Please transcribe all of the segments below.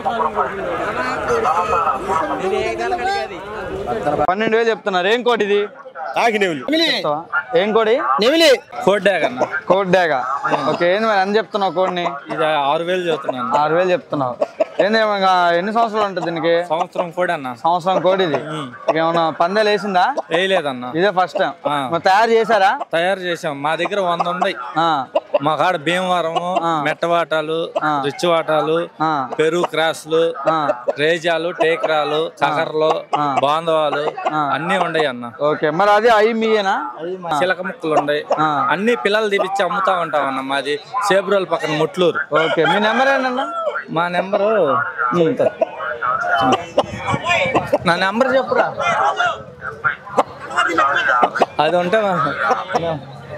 పన్నెండు వేలు చెప్తున్నారు ఏం కోడి ఇది చెప్తావా? ఏం కోడి నెమిలి కోడ్ డ్యాగ్ అన్న కోడ్ డాగా ఓకే ఏంది మరి ఎంత చెప్తున్నావు కోడిని ఇది ఆరు వేలు చెప్తున్నాను ఆరు వేలు చెప్తున్నావు ఏంది ఇంకా ఎన్ని సంవత్సరాలు ఉంటుంది దీనికి సంవత్సరం కోడి అన్న సంవత్సరం కోడి ఇది ఇక ఏమన్నా పందాలు వేసిందా వేయలేదన్న ఇదే ఫస్ట్ టైం ఆ. మరి తయారు చేశారా తయారు చేసాం మా దగ్గర వంద ఉన్నాయి ఆ, మా కాడ భీమవరము మెట్టవాటాలు రిచ్చివాటాలు ఆ, పెరుగు క్రాస్లు ఆ. రేజాలు టేకరాలు కకర్లు బాంధవాలు అన్ని ఉన్నాయి అన్న ఓకే మరి అది అవి మీయేనా చిలక ముక్కలు ఉన్నాయి ఆ. అన్ని పిల్లలు తీపిచ్చి అమ్ముతా ఉంటాం అన్న మాది సేబ్రోల్ పక్కన ముట్లూరు ఓకే మీ నెంబర్ ఏంటన్నా మా నెంబరు నా నెంబర్ చెప్పురా అది ఉంటే మా-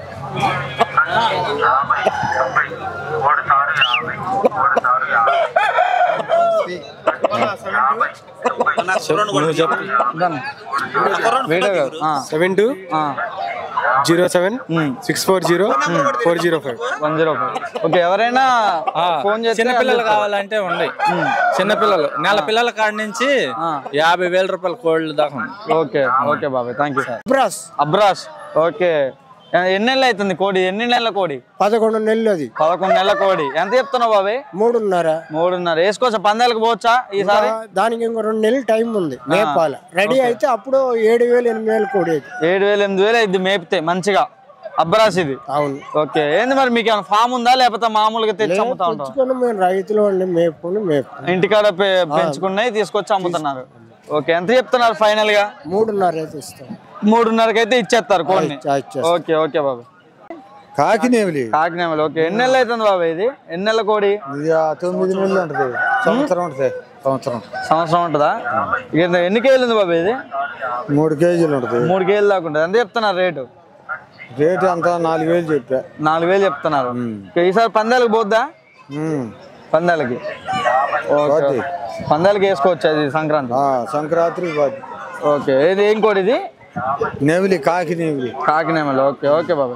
నువ్వు చెప్పు వీడియో కాదు. ఆ, సెవెన్ టూ ఆ, zero seven six four zero four zero five one zero five okay ఎవరైనా ఆ, ఫోన్ చేస్తే చిన్నపిల్లలు కావాలంటే ఉన్నాయి చిన్నపిల్లలు నెల పిల్లల కాడి నుంచి యాభై వేల రూపాయల కోళ్ళు దాకా ఉన్నాయి. ఓకే ఓకే బాబాయ్ థ్యాంక్ యూ బ్రాస్ అబ్రాస్ ఓకే ఎన్ని నెలలు అవుతుంది కోడి ఎన్ని నెలల కోడి పదకొండు నెలలు అది పదకొండు నెలల కోడి ఎంత చెప్తున్నావు బాబాయ్ మూడున్నర మూడున్నర వేసుకోవచ్చా పందాలకు పోవచ్చా ఈసారి దానికి ఇంకో రెండు నెలలు టైం ఉంది మేపాల రెడీ అయితే అప్పుడు ఏడు వేలు ఎనిమిది వేలు కూడేది ఏడు వేలు ఎనిమిది వేలు ఇది మేపితే మంచిగా అబ్రాస్ ఇది అవును ఓకే ఏంది మరి మీకు ఏమైనా ఫామ్ ఉందా లేకపోతే మామూలుగా తెచ్చి అమ్ముతా ఉంటాం తెచ్చుకొని మేము రైతులు వండి మేపుకొని మేపు ఇంటికాడ పె- పెంచుకున్నాయి తీసుకొచ్చి అమ్ముతున్నారు ఓకే ఎంత చెప్తున్నారు ఫైనల్ గా మూడున్నర అయితే ఇస్తాం మూడున్నరకి అయితే ఇచ్చేస్తారు కొన్ని ఇచ్చా- ఇచ్చేస్తాం. ఓకే ఓకే బాబు కాకినేమిలి కాకినామలు ఓకే ఎన్ని నెలలు అవుతుంది బాబు ఇది ఎన్ని నెలల కోడి ఇది ఆ తొమ్మిది నెలలు ఉంటుంది సంవత్సరం ఉంటుంది సంవత్సరం సంవత్సరం ఉంటుందా ఇక ఎన్ని కేజీలు ఉంది బాబు ఇది మూడు కేజీలు ఉంటుంది మూడు కేజీలు దాకా ఉంటుంది ఎంత చెప్తున్నారు రేటు రేటు అంతా నాలుగు వేలు చెప్పా నాలుగు వేలు చెప్తున్నారు ఓకే, ఈసారి పందాలకు పోద్దా ఉమ్. పందాలకి ఓకే పోద్ది. పందాలకి వేసుకోవచ్చు అది సంక్రాంతి ఆ, సంక్రాంతికి పోద్ది. ఓకే ఇది ఏం కోడి ఇది నెమిలి కాకి నెమిలి కాకినేమలు ఓకే ఓకే బాబు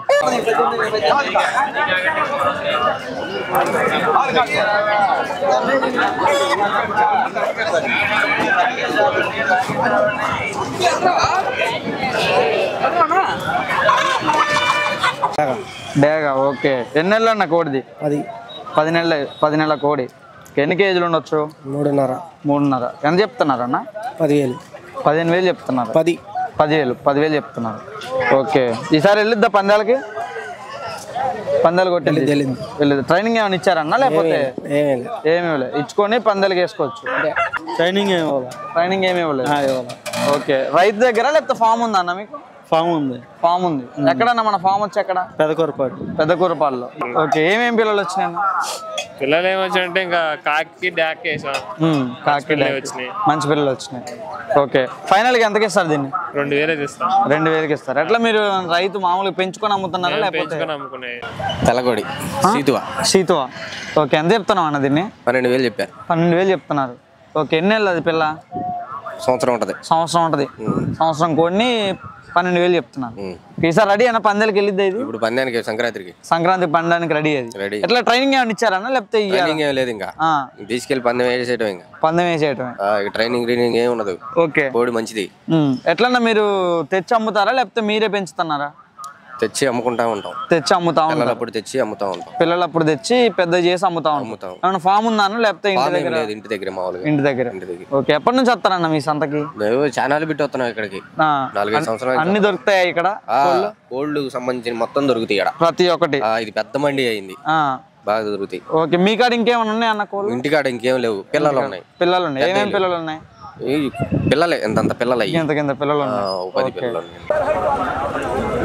డేగా ఓకే ఎన్ని నెలలు అన్న కోడిది అది పది నెలల పది నెలల కోడి ఎన్ని కేజీలు ఉండొచ్చు మూడున్నర మూడున్నర ఎంత చెప్తున్నారు అన్న పదివేలు పదిహేను వేలు చెప్తున్నారు పది పదివేలు పదివేలు చెప్తున్నారు ఓకే ఈసారి వెళ్ళిద్దా పందాలకి పందాలు కొట్టి వెళ్ళిద్ది ట్రైనింగ్ ఏమైనా ఇచ్చారన్నా లేకపోతే ఏమీ లేదు. ఏమి ఇవ్వలేదు ఇచ్చుకొని పందాలకి వేసుకోవచ్చు ట్రైనింగ్ ఏమి ట్రైనింగ్ ఏమి ఇవ్వలేదు ఓకే రైతు దగ్గర లేకపోతే ఫామ్ ఉందా అన్న మీకు ఫామ్ ఉంది ఫామ్ ఉంది ఎక్కడన్నా మన ఫామ్ వచ్చి ఎక్కడ పెదకొరపాటు పెద్ద కూరపాల్లో ఓకే ఏమేమి పిల్లలు వచ్చినాయి అన్న? పిల్లలు ఏమొచ్చాయంటే ఇంకా కాకి డాక్ వేసాం ఉమ్, కాకి డాక్. వచ్చినాయి మంచి పిల్లలు వచ్చినాయి ఓకే ఫైనల్గా ఎంతకి ఇస్తారు దీన్ని రెండు వేలే తీస్తాం రెండు వేలకి ఇస్తారు ఎట్లా మీరు రైతు మామూలుగా పెంచుకొని అమ్ముతున్నారా లేకపోతే పెంచుకొని అమ్ముకున్నాయి తెల్లగొడి సీతువ సీతువా ఓకే ఎంత చెప్తున్నావు అన్న దీన్ని పన్నెండు వేలు చెప్పా పన్నెండు వేలు చెప్తున్నారు ఓకే ఎన్ని నెలలు అది పిల్ల సంవత్సరం ఉంటది సంవత్సరం ఉంటది సంవత్సరం కోడిని పన్నెండు వేలు చెప్తున్నారు ఉమ్. ఈసారి రెడీ అన్న పందాలకి వెళ్ళిద్ది ఇది ఇప్పుడు పందానికి సంక్రాంతికి సంక్రాంతి పండడానికి రెడీ అది రెడీ ఎట్లా ట్రైనింగ్ ఏమైనా ఇచ్చారన్నా లేకపోతే ఇయ్యాలా? ట్రైనింగ్ ఏం లేదు ఇంకా ఆ, తీసుకెళ్లి పందెం వేసేయటం ఇంకా పందెం వేసేయటమే ఆ, ఇక ట్రైనింగ్ ట్రైనింగ్ ఏం ఉండదు ఓకే కోడి మంచిది ఉమ్, ఎట్లన్నా మీరు తెచ్చి అమ్ముతారా లేకపోతే మీరే పెంచుతున్నారా తెచ్చి అమ్ముకుంటా ఉంటాం తెచ్చి అమ్ముతా ఉంటారు పిల్లలప్పుడు తెచ్చి అమ్ముతా ఉంటాం పిల్లలు అప్పుడు తెచ్చి పెద్ద చేసి అమ్ముతా ఉంటాం అమ్ముతాం ఏమైనా ఫామ్ ఉందాను లేకపోతే ఇంటి ఫామ్ ఏం దగ్గర లేదు ఇంటి దగ్గర మామూలుగా ఇంటి దగ్గర ఇంటి దగ్గర ఓకే ఎప్పటి నుంచి వస్తారన్న మీ సంతకి మేము ఛానల్ పెట్టి వస్తున్నాం ఇక్కడికి ఆ, నాలుగైదు సంవత్సరాలు అన్ని దొరుకుతాయి ఇక్కడ కోళ్ళు సంబంధించిన మొత్తం దొరుకుతాయి ఇక్కడ ప్రతి ఒక్కటి ఆ, ఇది పెద్ద మండి అయింది ఆ, బాగా దొరుకుతాయి ఓకే మీ కాడ ఇంకేమైనా ఉన్నాయి అన్న కోళ్ళు ఇంటికాడ ఇంకేం లేవు పిల్లలు ఉన్నాయి పిల్లలు ఉన్నాయి ఏమేమి పిల్లలు ఉన్నాయి ఈ పిల్లలే ఎంతంత పిల్లలు అయ్యి ఇంత కింద పిల్లలు ఆ, ఉన్నాయి ఓ పది పిల్లలు ఉన్నాయి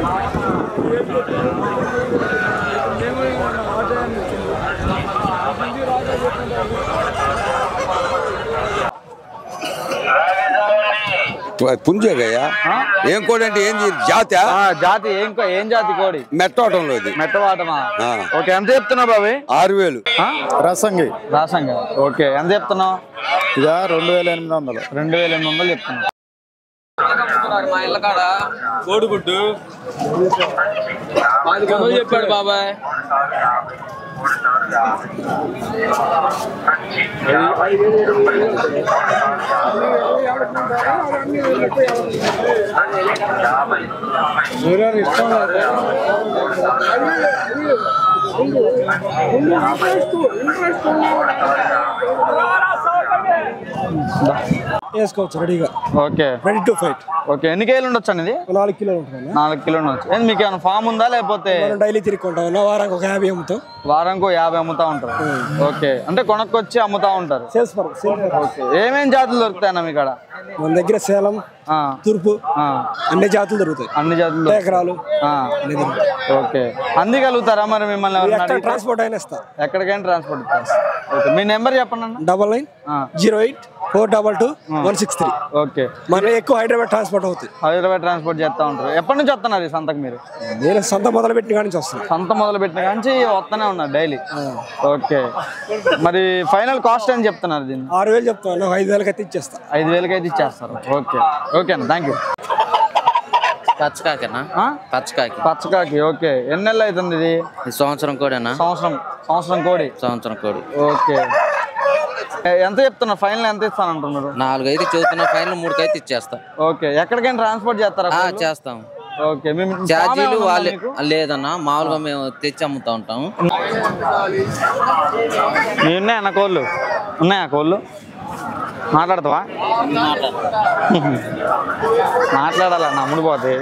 పుంజేగయ్యా ఏం కోడి అంటే ఏం జాతి ఆ, జాతి ఏం కో- ఏం జాతి కోడి మెట్టవటంలో ఇది మెట్టవాటమా ఆ. ఓకే ఎంత చెప్తున్నావు బాబు ఆరు వేలు రసంగి రాసంగా ఓకే ఎంత చెప్తున్నావు ఇదా రెండు వేల ఎనిమిది వందలు రెండు వేల ఎనిమిది వందలు చెప్తున్నావు కోడిగుడ్డు పది వందలు చెప్పాడు బాబాయ్ వేసుకోవచ్చు రెడీగా okay ready to fight okay ఎన్ని కేజీలు ఉండొచ్చు అండి ఇది నాలుగు కిలోలు ఉంటుంది నాలుగు కిలో ఉండొచ్చు ఏంది మీకు ఏమైనా ఫామ్ ఉందా లేకపోతే మనం డైలీ తిరుగుకుంటాం ఉన్న వారానికి ఒక యాభై అమ్ముతాం వారానికి యాభై అమ్ముతా ఉంటారు ఓకే అంటే కొనుక్కొచ్చి అమ్ముతా ఉంటారు సేల్స్ పర్ సేల్ ఓకే ఏమేం జాతులు దొరుకుతాయన్న మీ కాడ మన దగ్గర సేలం ఆ, తూర్పు ఆ, అన్ని జాతులు దొరుకుతాయి అన్ని జాతులు దొరుకుతాయి. ఎకరాలు ఆ, అన్ని దొరుకుతాయి ఓకే అందగలుగుతారా మరి మిమ్మల్ని ఎవరైనా ఎక్కడ అడిగితే? ట్రాన్స్పోర్ట్ అయినా ఇస్తా ఎక్కడికైనా ట్రాన్స్పోర్ట్ ఇస్తారు ఓకే మీ నెంబర్ చెప్పండి అన్న డబల్ నైన్ ఆ, zero eight four double two one six three okay మన ఎక్కువ హైదరాబాద్ ట్రాన్స్పోర్ట్ అవుతుంది హైదరాబాద్ ట్రాన్స్పోర్ట్ చేస్తూ ఉంటారు ఎప్పటి నుంచి వస్తున్నారు ఈ సంతకు మీరు నేను సొంత మొదలు పెట్టిన కాడి నుంచి వస్తున్నాను సంత మొదలు పెట్టిన కాంచి వస్తూనే ఉన్నారు డైలీ ఓకే మరి ఫైనల్ కాస్ట్ అని చెప్తున్నారు దీన్ని ఆరు వేలు చెప్తాను ఐదు వేలకి అయితే ఇచ్చేస్తా ఐదు వేలకి అయితే ఇచ్చేస్తారు ఓకే ఓకే అన్న థ్యాంక్ యూ పచ్చకాకేనా పచ్చకాకి పచ్చకాకి ఓకే ఎన్ని నెలలు అవుతుంది ఇది ఈ సంవత్సరం కూడానా సంవత్సరం సంవత్సరం కోడి సంవత్సరం కోడి ఓకే ఎ- ఎంత చెప్తున్నారు ఫైనల్ ఎంత ఇస్తానంటున్నారు నాలుగు అయితే చదువుతున్నా ఫైనల్ మూడుకైతే ఇచ్చేస్తా ఓకే ఎక్కడికైనా ట్రాన్స్పోర్ట్ చేస్తారా ఆ, కోళ్ళు? చేస్తాం ఓకే మేము ఛార్జీలు వాళ్ళే లేదన్నా మామూలుగా మేము తెచ్చి అమ్ముతా ఉంటాం మీ ఉన్నాయా అన్న కోళ్ళు ఉన్నాయా కోళ్ళు మాట్లాడతావా మాట్లాడాలా నమ్ముడు పోతే